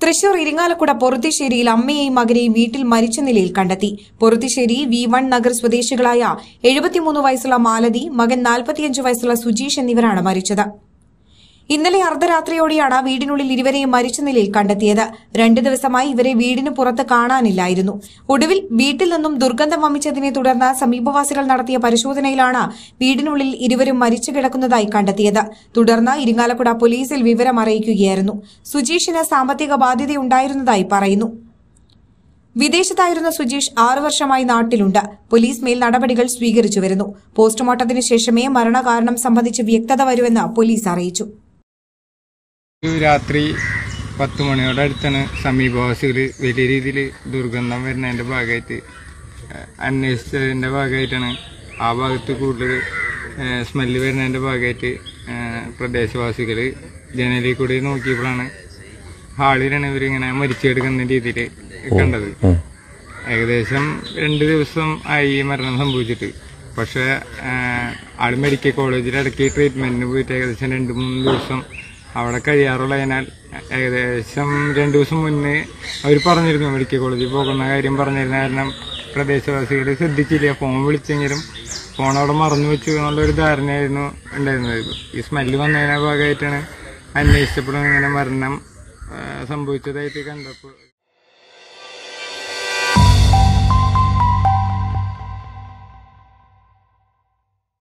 തൃശൂർ ഇരിങ്ങാലക്കുട പൊറുത്തിശ്ശേരിയിൽ അമ്മയെയും മകനെയും വീട്ടിൽ മരിച്ച നിലയിൽ കണ്ടെത്തി പൊറുത്തിശ്ശേരി വി വൺ നഗർ സ്വദേശികളായ എഴുപത്തിമൂന്ന് വയസ്സുള്ള മാലതി മകൻ നാൽപ്പത്തിയഞ്ച് വയസ്സുള്ള സുജീഷ് എന്നിവരാണ് മരിച്ചത് ഇന്നലെ അർദ്ധരാത്രിയോടെയാണ് വീടിനുള്ളിൽ ഇരുവരെയും മരിച്ച നിലയിൽ കണ്ടെത്തിയത് രണ്ടു ദിവസമായി ഇവരെ വീടിന് പുറത്ത് കാണാനില്ലായിരുന്നു ഒടുവിൽ വീട്ടിൽ നിന്നും ദുർഗന്ധം വമിച്ചതിനെ തുടർന്ന് സമീപവാസികൾ നടത്തിയ പരിശോധനയിലാണ് വീടിനുള്ളിൽ ഇരുവരും മരിച്ചു കിടക്കുന്നതായി കണ്ടെത്തിയത് തുടർന്ന് ഇരിങ്ങാലക്കുട പോലീസിൽ വിവരം അറിയിക്കുകയായിരുന്നു സുജീഷിന് സാമ്പത്തിക ബാധ്യതയുണ്ടായിരുന്നതായി പറയുന്നു വിദേശത്തായിരുന്ന സുജീഷ് ആറു വർഷമായി നാട്ടിലുണ്ട് പോലീസ് മേൽ നടപടികൾ സ്വീകരിച്ചു വരുന്നു പോസ്റ്റ്മോർട്ടത്തിന് ശേഷമേ മരണകാരണം സംബന്ധിച്ച് വ്യക്തത വരുമെന്ന് പോലീസ് അറിയിച്ചു ഒരു രാത്രി പത്ത് മണിയോടെ അടുത്താണ് സമീപവാസികൾ വലിയ രീതിയിൽ ദുർഗന്ധം വരുന്നതിൻ്റെ ഭാഗമായിട്ട് ഏഹ്, അന്വേഷിച്ചതിൻ്റെ ഭാഗമായിട്ടാണ് ആ ഭാഗത്ത് കൂടുതൽ സ്മെല്ല് വരുന്നതിൻ്റെ ഭാഗമായിട്ട് ഏഹ്, പ്രദേശവാസികൾ ജനലിൽ കൂടി നോക്കിയപ്പോഴാണ് ഹാളിലാണ് ഇവരിങ്ങനെ മരിച്ചു കിടക്കുന്ന രീതിയിൽ കണ്ടത് ഏകദേശം രണ്ട് ദിവസം ആയി ഈ മരണം സംഭവിച്ചിട്ട് പക്ഷേ ആഹ്, ആള് മെഡിക്കൽ കോളേജിൽ ഇടയ്ക്ക് ട്രീറ്റ്മെന്റിന് പോയിട്ട് ഏകദേശം രണ്ട് മൂന്ന് ദിവസം അവിടെ കഴിയാറുള്ളതിനാൽ ഏകദേശം രണ്ട് ദിവസം മുന്നേ അവർ പറഞ്ഞിരുന്നു മെഡിക്കൽ കോളേജിൽ പോകുന്ന കാര്യം പറഞ്ഞിരുന്ന കാരണം പ്രദേശവാസികൾ ശ്രദ്ധിച്ചില്ല ഫോൺ വിളിച്ചെങ്കിലും ഫോൺ അവിടെ മറന്നു വെച്ചു എന്നുള്ളൊരു ധാരണയായിരുന്നു ഉണ്ടായിരുന്നത് ഈ സ്മെല്ല് വന്നതിന്റെ ഭാഗമായിട്ടാണ് അന്വേഷിച്ചപ്പോഴും ഇങ്ങനെ മരണം ആഹ് സംഭവിച്ചതായിട്ട് കണ്ടപ്പോൾ